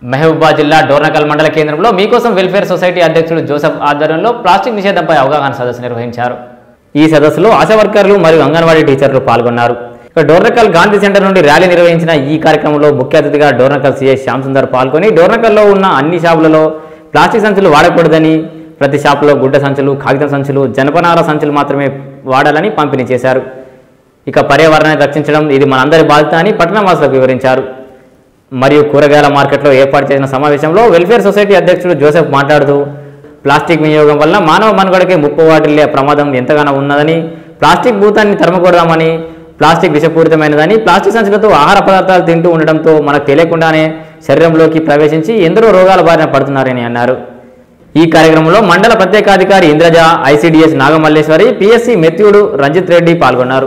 మహబూబాబాద్ జిల్లా డోర్నకల్ మండల కేంద్రంలో మీకోసం వెల్ఫేర్ సొసైటీ అధ్యక్షుడు జోసెఫ్ ఆధ్వర్యంలో ప్లాస్టిక్ నిషేధంపై అవగాహన సదస్సు నిర్వహించారు ఈ సదస్సులో ఆశా వర్కర్లు మరియు అంగన్వాడీ టీచర్లు పాల్గొన్నారు ఇక డోర్నకల్ గాంధీ సెంటర్ నుండి ర్యాలీ నిర్వహించిన ఈ కార్యక్రమంలో ముఖ్య అతిథిగా డోర్నకల్ సీఐ శ్యామ్ సుందర్ పాల్గొని డోర్నకల్లో ఉన్న అన్ని షాపులలో ప్లాస్టిక్ సంచులు వాడకూడదని ప్రతి షాపులో గుడ్డ సంచులు కాగితం సంచులు జనపనార సంచులు మాత్రమే వాడాలని పంపిణీ చేశారు ఇక పర్యావరణాన్ని రక్షించడం ఇది మనందరి బాధ్యత అని పట్టణవాసులకు వివరించారు మరియు కూరగాయల మార్కెట్లో ఏర్పాటు చేసిన సమావేశంలో వెల్ఫేర్ సొసైటీ అధ్యక్షుడు జోసెఫ్ మాట్లాడుతూ ప్లాస్టిక్ వినియోగం వల్ల మానవ మనుగడకి ముప్పు వాటిల్లే ప్రమాదం ఎంతగానో ఉన్నదని ప్లాస్టిక్ భూతాన్ని తరమకూడదామని ప్లాస్టిక్ విషపూరితమైనదని ప్లాస్టిక్ సంచులతో ఆహార పదార్థాలు తింటూ ఉండడంతో మనకు తెలియకుండానే శరీరంలోకి ప్రవేశించి ఎందరో రోగాల బారిన పడుతున్నారని అన్నారు ఈ కార్యక్రమంలో మండల ప్రత్యేకాధికారి ఇంద్రజ ఐసీడీఎస్ నాగమల్లేశ్వరి పిఎస్సి మెత్యుడు రంజిత్ రెడ్డి పాల్గొన్నారు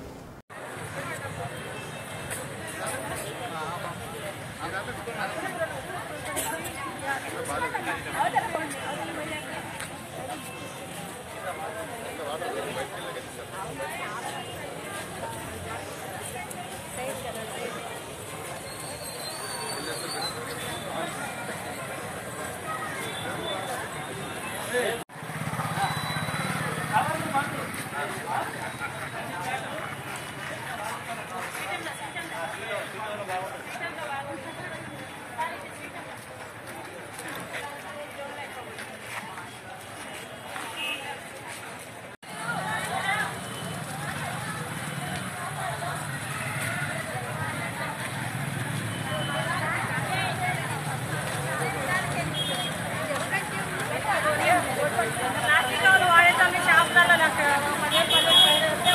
ప్లాస్టిక్ వాడేటప్పుడు షాపులలో నాకు పదిహేను పదిహేను వస్తే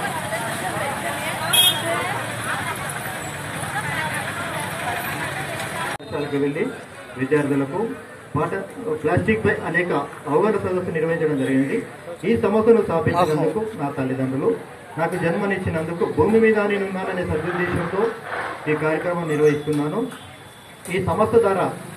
పాఠశాలకు వెళ్ళి విద్యార్థులకు పాఠ ప్లాస్టిక్ పై అనేక అవగాహన సదస్సు నిర్వహించడం జరిగింది ఈ సమస్యను స్థాపించినందుకు నా తల్లిదండ్రులు నాకు జన్మనిచ్చినందుకు భూమి మీద నేను ఉన్నాననే సదుద్దేశంతో ఈ కార్యక్రమం నిర్వహిస్తున్నాను ఈ సంస్థ ద్వారా